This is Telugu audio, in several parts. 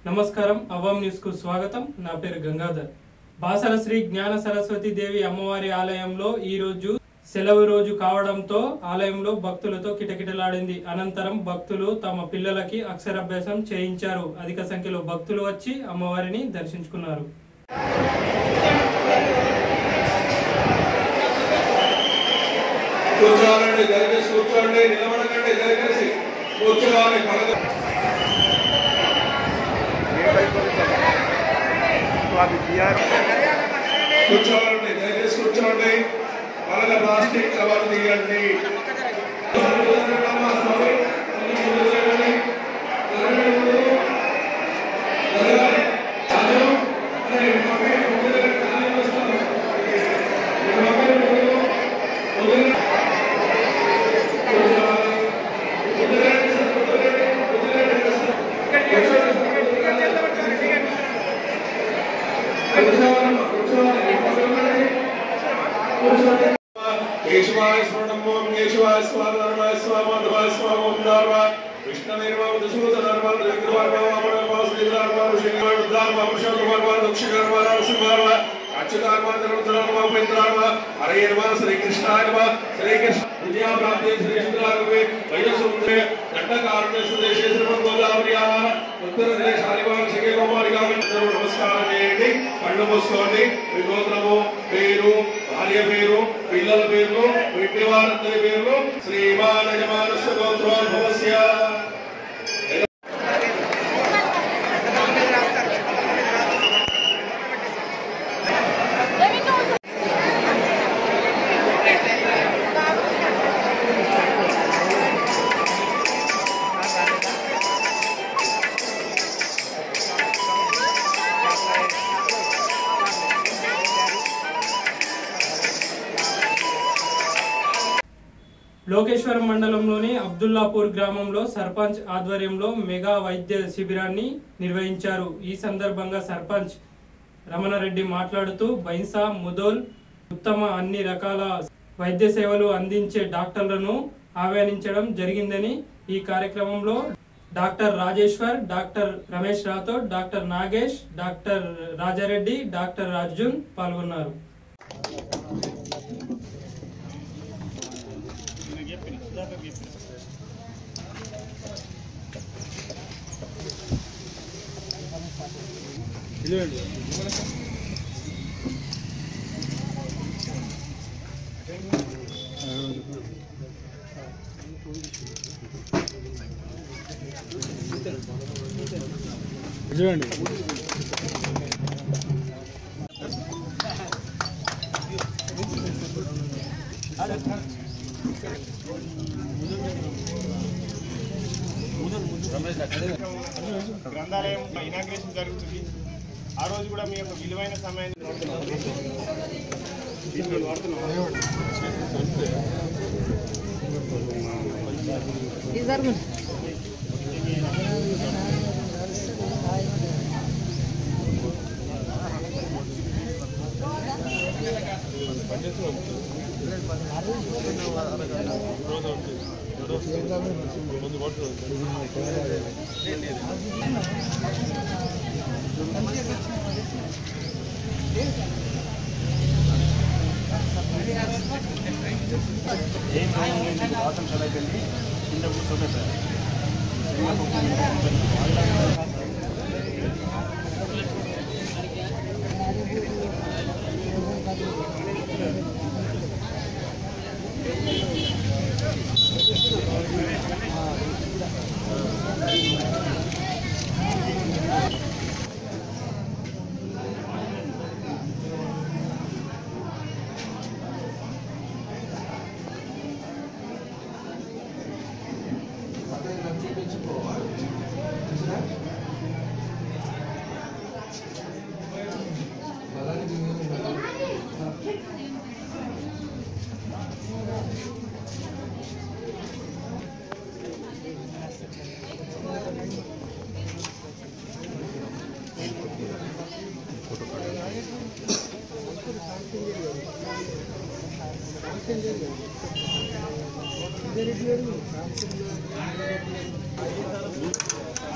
నమస్కారం అవాం న్యూస్ కు స్వాగతం నా పేరు గంగాధర్ బాసల శ్రీ జ్ఞాన సరస్వతి దేవి అమ్మవారి ఆలయంలో ఈ రోజు సెలవు రోజు కావడంతో ఆలయంలో భక్తులతో కిటకిటలాడింది అనంతరం భక్తులు తమ పిల్లలకి అక్షరాభ్యాసం చేయించారు అధిక సంఖ్యలో భక్తులు వచ్చి అమ్మవారిని దర్శించుకున్నారు కూర్చోవాలండి దయచేసి కూర్చోండి నిలబడకండి దయచేసి కూర్చోవాలి పడక కూర్చోవాలండి దయచేసి కూర్చోండి పలక ప్లాస్టిక్ కవర్ తీయండి కేశవాయ స్మరణం ఓం కేశవాయ స్వామ ధర్మాయ స్వామ మాధవాయ స్వామ ఓం ధార్వ విష్ణవే నమః మధుసూద ధర్మ త్రివిక్రమార్మ వామనర్మ శ్రీధర్మ ఋషికర్మ రుద్రార్మ పురుషోత్తమర్మ దక్షిణర్మ నరసింహర్మ అచ్యుతార్మ ధనుర్ధర్మ ఉపేంద్రార్మ హరే నమ శ్రీకృష్ణాయ నమ శ్రీకృష్ణ విద్యా ప్రాప్తి శ్రీ శుద్రాగవే వయసుంద్రే దండకారుణ్య సుదేశే శ్రీమన్ గోదావరియామ ఉత్తర దేశ హరివాణ శిఖే కుమారిగా నమస్కారం చేయండి కళ్ళు మూసుకోండి మీ గోత్రము పేరు భార్య పేరు పిల్లల పేర్లు ఇంటి వారందరి పేర్లు శ్రీమాన్ యజమానస్య గోత్రోద్భవస్య లోకేశ్వరం మండలంలోని అబ్దుల్లాపూర్ గ్రామంలో సర్పంచ్ ఆధ్వర్యంలో మెగా వైద్య శిబిరాన్ని నిర్వహించారు ఈ సందర్భంగా సర్పంచ్ రమణారెడ్డి మాట్లాడుతూ బైన్సా ముదోల్ ఉత్తమ అన్ని రకాల వైద్య సేవలు అందించే డాక్టర్లను ఆహ్వానించడం జరిగిందని ఈ కార్యక్రమంలో doctor Rajeshwar doctor Ramesh Rathod doctor Nagesh doctor Rajareddy doctor Arjun పాల్గొన్నారు గ్రంథాలయం ఇనాగ్రేషన్ జరుగుతుంది ఆ రోజు కూడా మీ యొక్క విలువైన సమయాన్ని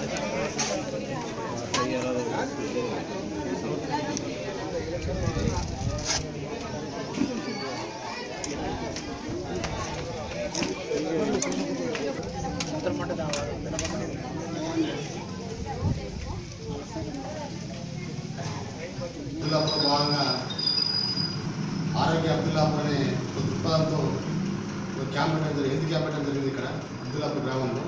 అబ్దుల్లాపూర్ భాగంగా ఆరోగ్య అబ్దుల్లాపూర్ అనే ఒక దృక్పథంతో ఒక క్యాంప్ పెట్టడం జరిగింది హెల్త్ క్యాంప్ పెట్టడం జరిగింది ఇక్కడ అబ్దుల్లాపూర్ గ్రామంలో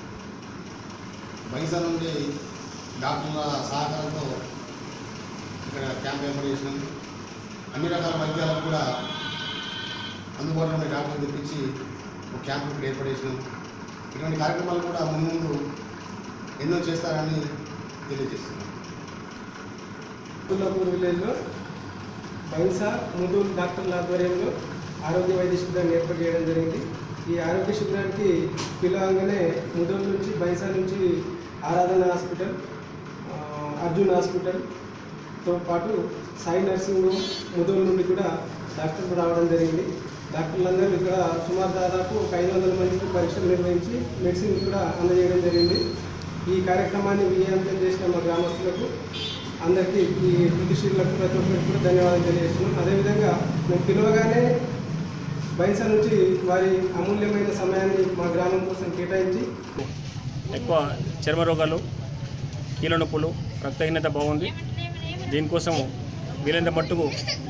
బైసా నుండి డాక్టర్ల సహకారంతో ఇక్కడ క్యాంప్ ఏర్పాటు చేసినాం అన్ని రకాల వైద్యాలకు కూడా అందుబాటులో ఉండే డాక్టర్లు తెప్పించి ఒక క్యాంప్ ఇక్కడ ఏర్పాటు చేసినాం ఇటువంటి కార్యక్రమాలు కూడా ముందు ముందు ఎన్నో చేస్తారని తెలియజేస్తున్నాం అబ్దుల్లాపూర్ విలేజ్లో బైన్సా ముదూర్ డాక్టర్ల ఆధ్వర్యంలో ఆరోగ్య వైద్య శిబిరాన్ని ఏర్పాటు చేయడం జరిగింది ఈ ఆరోగ్య శిబిరానికి పిలవంగానే ముదూర్ నుంచి బైన్సా నుంచి ఆరాధన హాస్పిటల్ ఆ, అర్జున్ హాస్పిటల్తో పాటు సాయి నర్సింగ్ ముదూరు నుండి కూడా డాక్టర్లు రావడం జరిగింది డాక్టర్లందరూ ఇక్కడ సుమారు దాదాపు ఒక ఐదు వందల మందికి పరీక్షలు నిర్వహించి మెడిసిన్ కూడా అందజేయడం జరిగింది ఈ కార్యక్రమాన్ని విజయవంతం చేసిన మా గ్రామస్తులకు అందరికీ ఈ బ్రిటిషర్లకు ప్రతి ఒక్కరికి కూడా ధన్యవాదాలు తెలియజేస్తున్నాం అదేవిధంగా మేము పిలవగానే బైన్సా నుంచి వారి అమూల్యమైన సమయాన్ని మా గ్రామం కోసం కేటాయించి ఎక్కువ చర్మ రోగాలు కీళ్ళ నొప్పులు రక్తహీనత బాగుంది దీనికోసం వీలైనంత మట్టుకు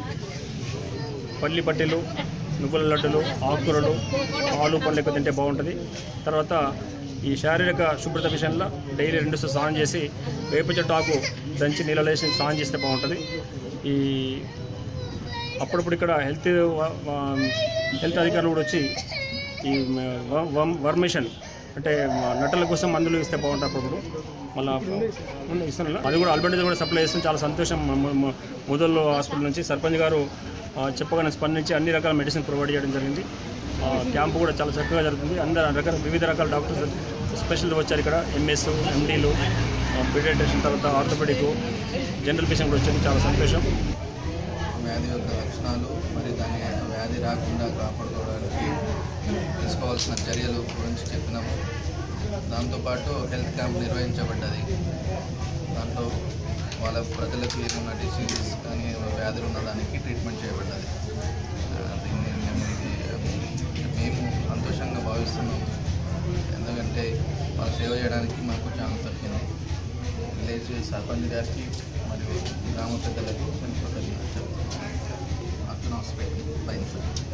పల్లి పట్టీలు నువ్వుల లడ్డులు ఆకుకూరలు పాలు పళ్ళు ఎక్కువ తింటే బాగుంటుంది తర్వాత ఈ శారీరక శుభ్రత విషయంలో డైలీ రెండు సార్లు స్నానం చేసి వేప చెట్టు ఆకు దంచి నీళ్ళలో వేసి స్నానం చేస్తే బాగుంటుంది ఈ అప్పుడప్పుడు ఇక్కడ హెల్త్ వ- వ- హెల్త్ అధికారులు కూడా వచ్చి ఈ వ- వ- వర్మిషన్ అంటే మా నట్టల కోసం మందులు ఇస్తే బాగుంటుంది అప్పుడప్పుడు మళ్ళీ ఇస్తాను అది కూడా అల్బెండేజ్ కూడా సప్లై చేస్తాం చాలా సంతోషం ముదల్ హాస్పిటల్ నుంచి సర్పంచ్ గారు ఆ, చెప్పగానే స్పందించి అన్ని రకాల మెడిసిన్ ప్రొవైడ్ చేయడం జరిగింది ఆ, క్యాంపు కూడా చాలా చక్కగా జరుగుతుంది అందరు రకాల వివిధ రకాల డాక్టర్స్ స్పెషల్ వచ్చారు ఇక్కడ ఎంఎస్ ఎండీలు పీడియాట్రిషన్ తర్వాత ఆర్థోపెడిక్ జనరల్ పేషెంట్ కూడా వచ్చారు చాలా సంతోషం వ్యాధి యొక్క లక్షణాలు మరి దాని వ్యాధి రాకుండా కాపాడుకోవడానికి తీసుకోవాల్సిన చర్యలు గురించి చెప్పినాము దాంతోపాటు హెల్త్ క్యాంప్ నిర్వహించబడ్డది దాంట్లో వాళ్ళ ప్రజలకు ఏదైనా డిసీజెస్ కానీ వ్యాధులు ఉన్న దానికి ట్రీట్మెంట్ చేయబడ్డది ఆ, దీన్ని మేము ఇది మేము సంతోషంగా భావిస్తున్నాం ఎందుకంటే వాళ్ళ సేవ చేయడానికి మాకు ఛాన్స్ దొరికింది విలేజ్ సర్పంచ్ గారికి మరియు గ్రామ పెద్దలకు మేము కృతజ్ఞతలు చెప్తున్నాం అర్జున్ హాస్పిటల్ పైన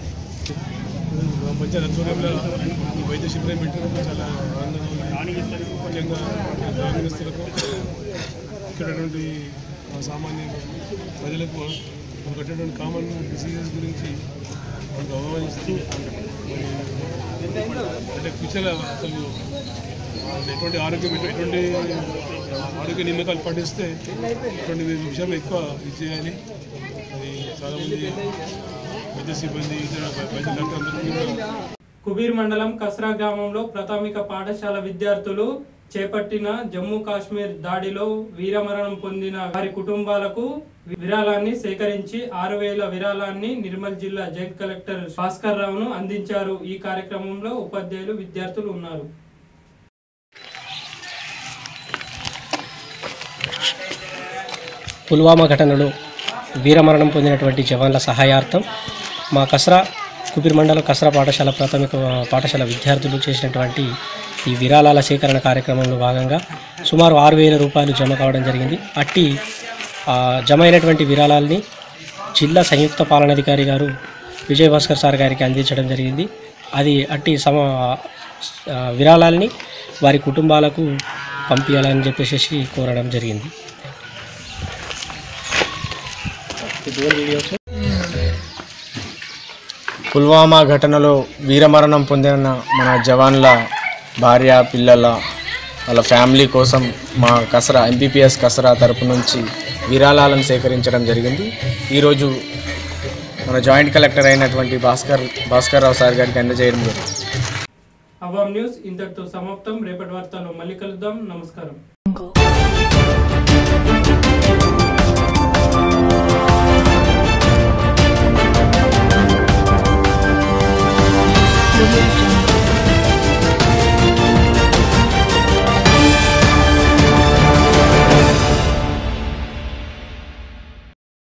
పంచాయత్ ఆధ్వర్యంలో ఈ వైద్య శిబిరం పెట్టినందుకు చాలా ఆనందంగా ఉంది ముఖ్యంగా గ్రామస్తులకు ఇక్కడటువంటి సామాన్య ప్రజలకు మనకు వచ్చేటువంటి కామన్ డిసీజెస్ గురించి మనకు అవగాహిస్తూ మరి అంటే ఫ్యూచర్ అసలు ఎటువంటి ఆరోగ్యం ఎటు- ఎటువంటి ఆరోగ్య నియమకాలు పాటిస్తే ఇటువంటి విషయాలు ఎక్కువ ఇది చేయాలి మరి చాలామంది వైద్య సిబ్బంది ఇతర వైద్య డాక్టర్ అందరూ కూడా కుబీర్ మండలం కస్రా గ్రామంలో ప్రాథమిక పాఠశాల విద్యార్థులు చేపట్టిన జమ్మూ కాశ్మీర్ దాడిలో వీరమరణం పొందిన వారి కుటుంబాలకు విరాళాన్ని సేకరించి ఆరు వేల విరాళాన్ని నిర్మల్ జిల్లా జాయింట్ కలెక్టర్ భాస్కర్ రావును అందించారు ఈ కార్యక్రమంలో ఉపాధ్యాయులు విద్యార్థులు ఉన్నారు పుల్వామా ఘటనలో వీరమరణం పొందినటువంటి జవాన్ల సహాయార్థం మా కసరా కుబీర్ మండలం కసరా పాఠశాల ప్రాథమిక పాఠశాల విద్యార్థులు చేసినటువంటి ఈ విరాళాల సేకరణ కార్యక్రమంలో భాగంగా సుమారు ఆరు వేల రూపాయలు జమ కావడం జరిగింది అట్టి ఆ, జమ అయినటువంటి విరాళాలని జిల్లా సంయుక్త పాలనాధికారి గారు విజయ్ భాస్కర్ సార్ గారికి అందించడం జరిగింది అది అట్టి సమ ఆ, విరాళాలని వారి కుటుంబాలకు పంపించాలని చెప్పేసి కోరడం జరిగింది పుల్వామా ఘటనలో వీరమరణం పొందిన మన జవాన్ల భార్య పిల్లల వాళ్ళ ఫ్యామిలీ కోసం మా కసరా ఎంపీపీఎస్ కసరా తరపు నుంచి విరాళాలను సేకరించడం జరిగింది ఈరోజు మన జాయింట్ కలెక్టర్ అయినటువంటి భాస్కర్ భాస్కర్ రావు సార్ గారికి అందజేయడం జరిగింది అవామ్ న్యూస్ ఇంతటితో సమాప్తం రేపటి వార్తల్లో మళ్ళీ కలుద్దాం నమస్కారం